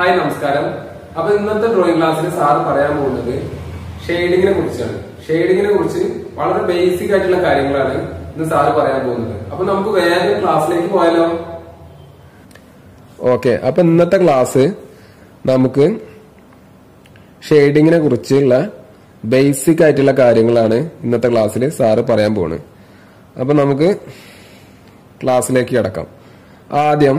hi നമസ്കാരം അപ്പൊ ഇന്നത്തെ ഡ്രോയിങ് ക്ലാസ്സിൽ സാർ പറയാൻ പോകുന്നത് ഷെയ്ഡിങ്ങിനെ കുറിച്ചാണ് ഷെയ്ഡിങ്ങിനെ കുറിച്ച് വളരെ ബേസിക് ആയിട്ടുള്ള കാര്യങ്ങളാണ് ഇന്ന് സാറ് പറയാൻ പോകുന്നത് അപ്പൊ നമുക്ക് വേഗം ക്ലാസ്സിലേക്ക് പോയാലോ ഓക്കെ അപ്പൊ ഇന്നത്തെ ക്ലാസ് നമുക്ക് ഷെയ്ഡിങ്ങിനെ കുറിച്ചുള്ള ബേസിക് ആയിട്ടുള്ള കാര്യങ്ങളാണ് ഇന്നത്തെ ക്ലാസ്സിൽ സാറ് പറയാൻ പോകുന്നത് അപ്പൊ നമുക്ക് ക്ലാസ്സിലേക്ക് കിടക്കാം ആദ്യം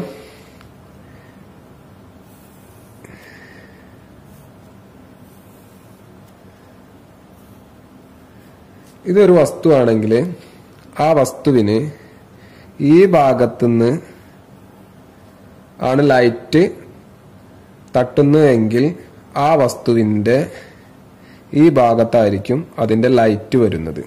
ഇതൊരു വസ്തുവാണെങ്കിൽ ആ വസ്തുവിന് ഈ ഭാഗത്തുനിന്ന് ആണ് ലൈറ്റ് തട്ടുന്നതെങ്കിൽ ആ വസ്തുവിന്റെ ഈ ഭാഗത്തായിരിക്കും അതിന്റെ ലൈറ്റ് വരുന്നത്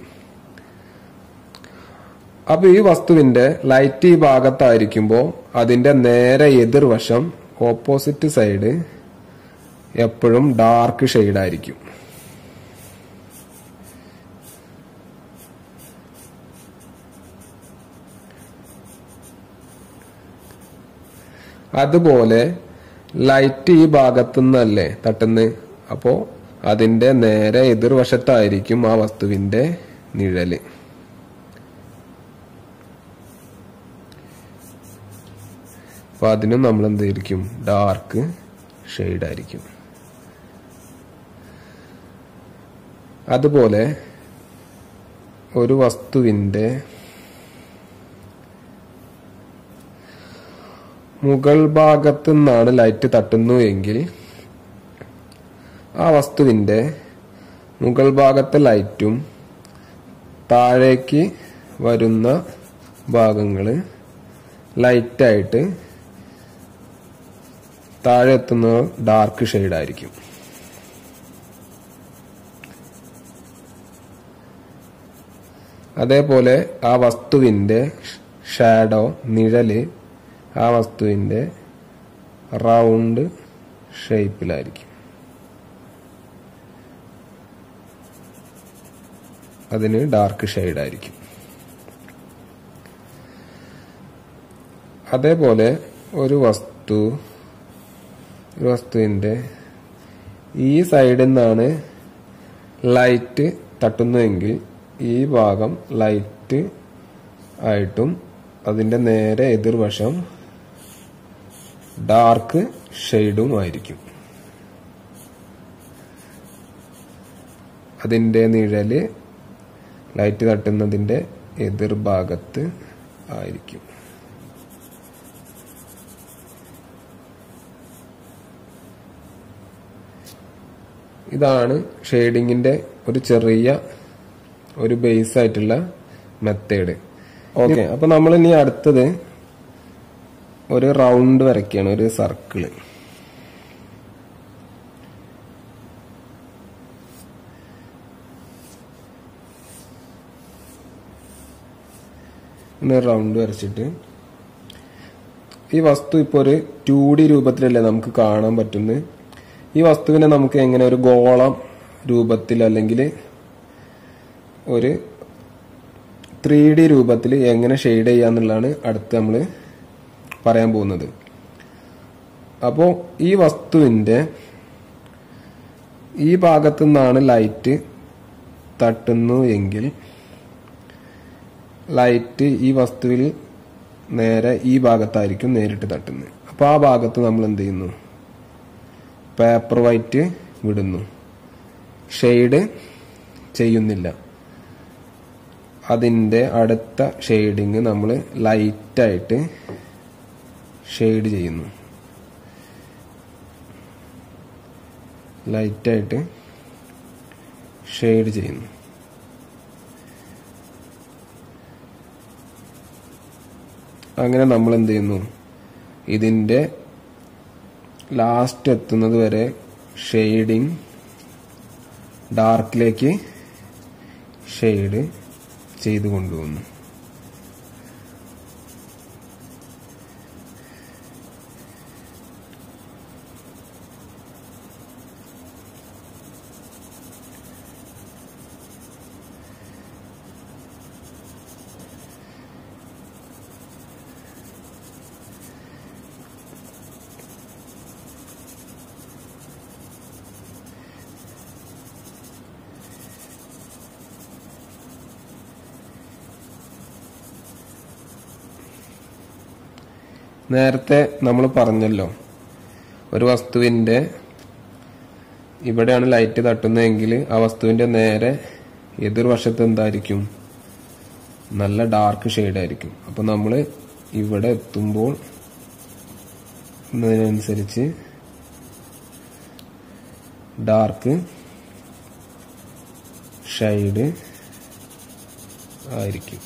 അപ്പൊ ഈ വസ്തുവിന്റെ ലൈറ്റ് ഈ ഭാഗത്തായിരിക്കുമ്പോൾ അതിന്റെ നേരെ എതിർവശം ഓപ്പോസിറ്റ് സൈഡ് എപ്പോഴും ഡാർക്ക് ഷെയ്ഡായിരിക്കും അതുപോലെ ലൈറ്റ് ഈ ഭാഗത്തുനിന്നല്ലേ തട്ടുന്നത് അപ്പോ അതിന്റെ നേരെ എതിർവശത്തായിരിക്കും ആ വസ്തുവിന്റെ നിഴല് അപ്പൊ അതിനും നമ്മൾ എന്തായിരിക്കും ഡാർക്ക് ഷെയ്ഡായിരിക്കും അതുപോലെ ഒരു വസ്തുവിന്റെ മുകൾ ഭാഗത്തു നിന്നാണ് ലൈറ്റ് തട്ടുന്നു എങ്കിൽ ആ വസ്തുവിന്റെ മുകൾ ഭാഗത്തെ ലൈറ്റും താഴേക്ക് വരുന്ന ഭാഗങ്ങള് ലൈറ്റായിട്ട് താഴെ എത്തുന്ന ഡാർക്ക് ഷെയ്ഡായിരിക്കും അതേപോലെ ആ വസ്തുവിന്റെ ഷാഡോ നിഴല് ആ വസ്തുവിന്റെ റൗണ്ട് ഷേപ്പിലായിരിക്കും അതിന് ഡാർക്ക് ഷെയ്ഡായിരിക്കും അതേപോലെ ഒരു വസ്തു ഒരു വസ്തുവിന്റെ ഈ സൈഡിൽ നിന്നാണ് ലൈറ്റ് തട്ടുന്നതെങ്കിൽ ഈ ഭാഗം ലൈറ്റ് ആയിട്ടും അതിന്റെ നേരെ എതിർവശം ഡാർക്ക് ഷെയ്ഡും ആയിരിക്കും അതിന്റെ നിഴല് ലൈറ്റ് തട്ടുന്നതിന്റെ എതിർഭാഗത്ത് ആയിരിക്കും ഇതാണ് ഷെയ്ഡിങ്ങിന്റെ ഒരു ചെറിയ ഒരു ബേസ് ആയിട്ടുള്ള മെത്തേഡ് ഓക്കെ അപ്പൊ നമ്മൾ ഇനി അടുത്തത് ഒരു റൗണ്ട് വരയ്ക്കുകയാണ് ഒരു സർക്കിള് റൗണ്ട് വരച്ചിട്ട് ഈ വസ്തു ഇപ്പോൾ ഒരു ടു ഡി രൂപത്തിലല്ലേ നമുക്ക് കാണാൻ പറ്റുന്നത് ഈ വസ്തുവിനെ നമുക്ക് എങ്ങനെ ഒരു ഗോളം രൂപത്തിൽ അല്ലെങ്കിൽ ഒരു ത്രീ ഡി രൂപത്തിൽ എങ്ങനെ ഷെയ്ഡ് ചെയ്യാന്നുള്ളതാണ് അടുത്ത് നമ്മൾ പറയാൻ പോകുന്നത് അപ്പോൾ ഈ വസ്തുവിന്റെ ഈ ഭാഗത്തു നിന്നാണ് ലൈറ്റ് തട്ടുന്നു എങ്കിൽ ലൈറ്റ് ഈ വസ്തുവിൽ നേരെ ഈ ഭാഗത്തായിരിക്കും നേരിട്ട് തട്ടുന്നത് അപ്പോൾ ആ ഭാഗത്ത് നമ്മൾ എന്ത് ചെയ്യുന്നു പേപ്പർ വൈറ്റ് വിടുന്നു ഷെയ്ഡ് ചെയ്യുന്നില്ല അതിൻ്റെ അടുത്ത ഷെയ്ഡിങ് നമ്മൾ ലൈറ്റായിട്ട് ഷെയ്ഡ് ചെയ്യുന്നു ലൈറ്റായിട്ട് ഷെയ്ഡ് ചെയ്യുന്നു അങ്ങനെ നമ്മൾ എന്ത് ചെയ്യുന്നു ഇതിൻ്റെ ലാസ്റ്റ് എത്തുന്നത് വരെ ഷെയ്ഡിങ് ഡാർക്കിലേക്ക് ഷെയ്ഡ് ചെയ്ത് കൊണ്ടുപോകുന്നു നേരത്തെ നമ്മൾ പറഞ്ഞല്ലോ ഒരു വസ്തുവിന്റെ ഇവിടെയാണ് ലൈറ്റ് തട്ടുന്നതെങ്കിൽ ആ വസ്തുവിന്റെ നേരെ എതിർവശത്ത് എന്തായിരിക്കും നല്ല ഡാർക്ക് ഷെയ്ഡ് ആയിരിക്കും അപ്പൊ നമ്മൾ ഇവിടെ എത്തുമ്പോൾ ഇതിനനുസരിച്ച് ഡാർക്ക് ഷെയ്ഡ് ആയിരിക്കും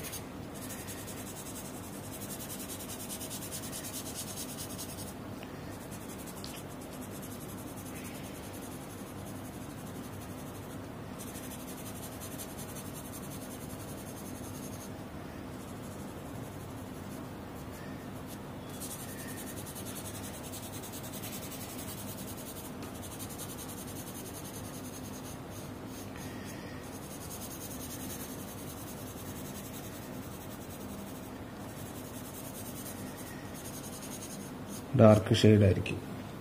ഡാർക്ക് ഷെയ്ഡ് ആയിരിക്കും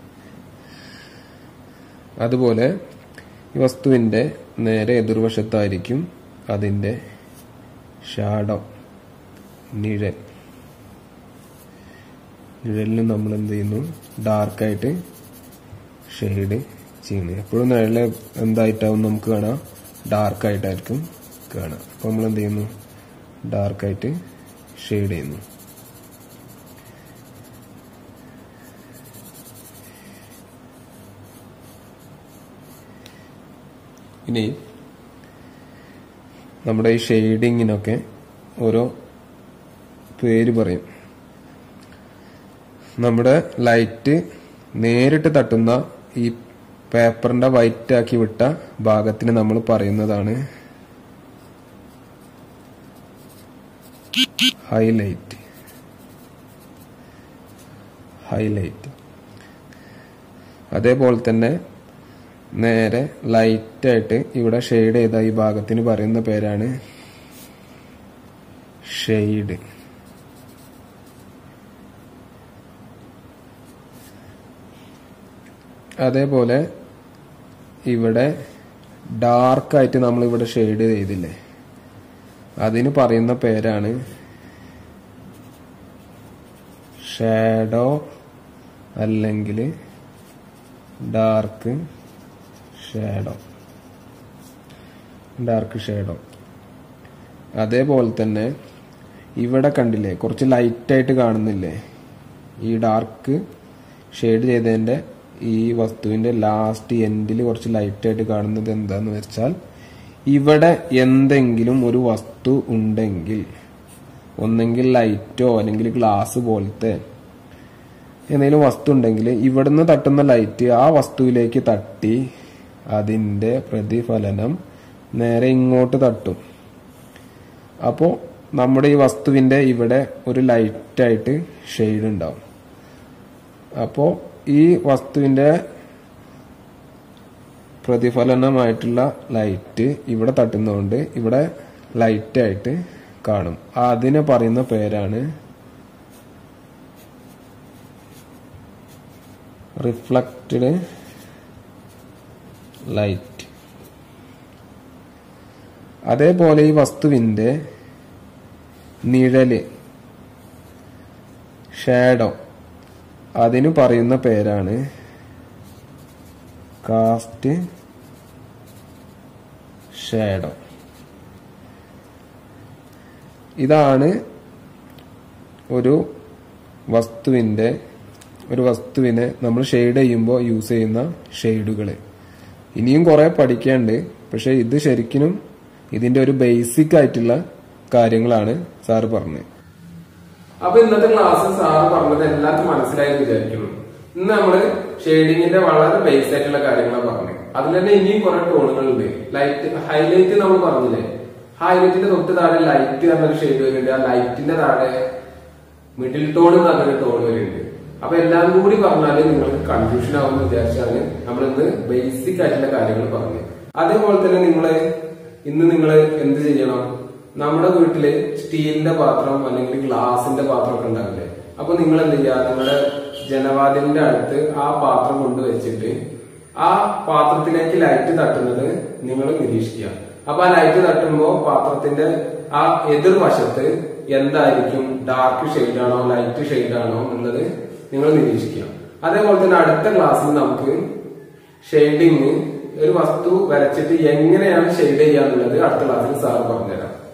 അതുപോലെ ഈ വസ്തുവിന്റെ നേരെ എതിർവശത്തായിരിക്കും അതിന്റെ ഷാഡോ നിഴൽ നിഴലിന് നമ്മൾ എന്ത് ചെയ്യുന്നു ഡാർക്കായിട്ട് ഷെയ്ഡ് ചെയ്യുന്നു എപ്പോഴും നിഴല് എന്തായിട്ടാവും നമുക്ക് കാണാം ഡാർക്കായിട്ടായിരിക്കും കാണാം അപ്പൊ നമ്മൾ എന്ത് ചെയ്യുന്നു ഡാർക്കായിട്ട് ഷെയ്ഡ് ചെയ്യുന്നു ഇനി നമ്മുടെ ഈ ഷെയ്ഡിങ്ങിനൊക്കെ ഓരോ പേര് പറയും നമ്മുടെ ലൈറ്റ് നേരിട്ട് തട്ടുന്ന ഈ പേപ്പറിന്റെ വൈറ്റ് ആക്കി വിട്ട ഭാഗത്തിന് നമ്മൾ പറയുന്നതാണ് ഹൈലൈറ്റ് ഹൈലൈറ്റ് അതേപോലെ തന്നെ നേരെ ലൈറ്റായിട്ട് ഇവിടെ ഷെയ്ഡ് ചെയ്ത ഈ ഭാഗത്തിന് പറയുന്ന പേരാണ് ഷെയ്ഡ് അതേപോലെ ഇവിടെ ഡാർക്കായിട്ട് നമ്മൾ ഇവിടെ ഷെയ്ഡ് ചെയ്തില്ലേ അതിന് പറയുന്ന പേരാണ് ഷാഡോ അല്ലെങ്കിൽ ഡാർക്ക് ഷാഡോ ഡാർക്ക് ഷാഡോ അതേപോലെ തന്നെ ഇവിടെ കണ്ടില്ലേ കുറച്ച് ലൈറ്റായിട്ട് കാണുന്നില്ലേ ഈ ഡാർക്ക് ഷെയ്ഡ് ചെയ്തതിന്റെ ഈ വസ്തുവിന്റെ ലാസ്റ്റ് എൻഡിൽ കുറച്ച് ലൈറ്റായിട്ട് കാണുന്നത് എന്താന്ന് വെച്ചാൽ ഇവിടെ എന്തെങ്കിലും ഒരു വസ്തു ഉണ്ടെങ്കിൽ ഒന്നെങ്കിൽ ലൈറ്റോ അല്ലെങ്കിൽ ഗ്ലാസ് പോലത്തെ എന്തെങ്കിലും വസ്തു ഉണ്ടെങ്കിൽ ഇവിടുന്ന് തട്ടുന്ന ലൈറ്റ് ആ വസ്തുവിലേക്ക് തട്ടി അതിന്റെ പ്രതിഫലനം നേരെ ഇങ്ങോട്ട് തട്ടും അപ്പോൾ നമ്മുടെ ഈ വസ്തുവിന്റെ ഇവിടെ ഒരു ലൈറ്റായിട്ട് ഷെയ്ഡ് ഉണ്ടാവും അപ്പോൾ ഈ വസ്തുവിന്റെ പ്രതിഫലനമായിട്ടുള്ള ലൈറ്റ് ഇവിടെ തട്ടുന്നതുകൊണ്ട് ഇവിടെ ലൈറ്റായിട്ട് കാണും അതിനെ പറയുന്ന പേരാണ് റിഫ്ലക്റ്റഡ് ലൈറ്റ് അതേപോലെ ഈ വസ്തുവിന്റെ നിഴല് ഷാഡോ അതിന് പറയുന്ന പേരാണ് കാസ്റ്റ് ഷാഡോ ഇതാണ് ഒരു വസ്തുവിന്റെ ഒരു വസ്തുവിനെ നമ്മൾ ഷെയ്ഡ് ചെയ്യുമ്പോൾ യൂസ് ചെയ്യുന്ന ഷെയ്ഡുകൾ ഇനിയും കുറെ പഠിക്കാണ്ട് പക്ഷെ ഇത് ശരിക്കും ഇതിന്റെ ഒരു ബേസിക് ആയിട്ടുള്ള കാര്യങ്ങളാണ് സാറ് പറഞ്ഞത് അപ്പൊ ഇന്നത്തെ ക്ലാസ് സാറ് പറഞ്ഞത് എല്ലാവർക്കും മനസ്സിലായി എന്ന് വിചാരിക്കുന്നു ഇന്ന് നമ്മള് ഷെയ്ഡിങ്ങിന്റെ വളരെ ബേസ് ആയിട്ടുള്ള കാര്യങ്ങളാണ് പറഞ്ഞത് അതിൽ തന്നെ ഇനിയും കുറെ ടോണുകളുണ്ട് ലൈറ്റ് ഹൈലൈറ്റ് നമ്മൾ പറഞ്ഞില്ലേ ഹൈലൈറ്റിന്റെ തൊട്ട് താഴെ ലൈറ്റ് എന്നൊരു ഷെയ്ഡ് വരുന്നുണ്ട് ആ ലൈറ്റിന്റെ താഴെ മിഡിൽ ടോൺ എന്ന് പറഞ്ഞൊരു ടോൺ വരുന്നുണ്ട് അപ്പൊ എല്ലാം കൂടി പറഞ്ഞാല് നിങ്ങൾക്ക് കൺഫ്യൂഷൻ ആവുമെന്ന് വിചാരിച്ചാണ് നമ്മൾ ഇന്ന് ബേസിക് ആയിട്ടുള്ള കാര്യങ്ങൾ പറഞ്ഞത് അതേപോലെ തന്നെ നിങ്ങള് ഇന്ന് നിങ്ങൾ എന്ത് ചെയ്യണം നമ്മുടെ വീട്ടില് സ്റ്റീലിന്റെ പാത്രം അല്ലെങ്കിൽ ഗ്ലാസിന്റെ പാത്രം ഒക്കെ ഉണ്ടാവില്ലേ അപ്പൊ നിങ്ങൾ എന്ത് ചെയ്യുക നിങ്ങളുടെ ജനവാതിലിന്റെ അടുത്ത് ആ പാത്രം കൊണ്ടുവച്ചിട്ട് ആ പാത്രത്തിലേക്ക് ലൈറ്റ് തട്ടുന്നത് നിങ്ങൾ നിരീക്ഷിക്കുക അപ്പൊ ആ ലൈറ്റ് തട്ടുമ്പോ പാത്രത്തിന്റെ ആ എതിർവശത്ത് എന്തായിരിക്കും ഡാർക്ക് ഷെയ്ഡ് ആണോ ലൈറ്റ് ഷെയ്ഡ് ആണോ എന്നുള്ളത് നിങ്ങൾ നിരീക്ഷിക്കുക അതേപോലെ തന്നെ അടുത്ത ക്ലാസ്സിൽ നമുക്ക് ഷെയ്ഡിങ് ഒരു വസ്തു വരച്ചിട്ട് എങ്ങനെയാണ് ഷെയ്ഡ് ചെയ്യാന്നുള്ളത് അടുത്ത ക്ലാസ്സിൽ സാർ പറഞ്ഞുതരാം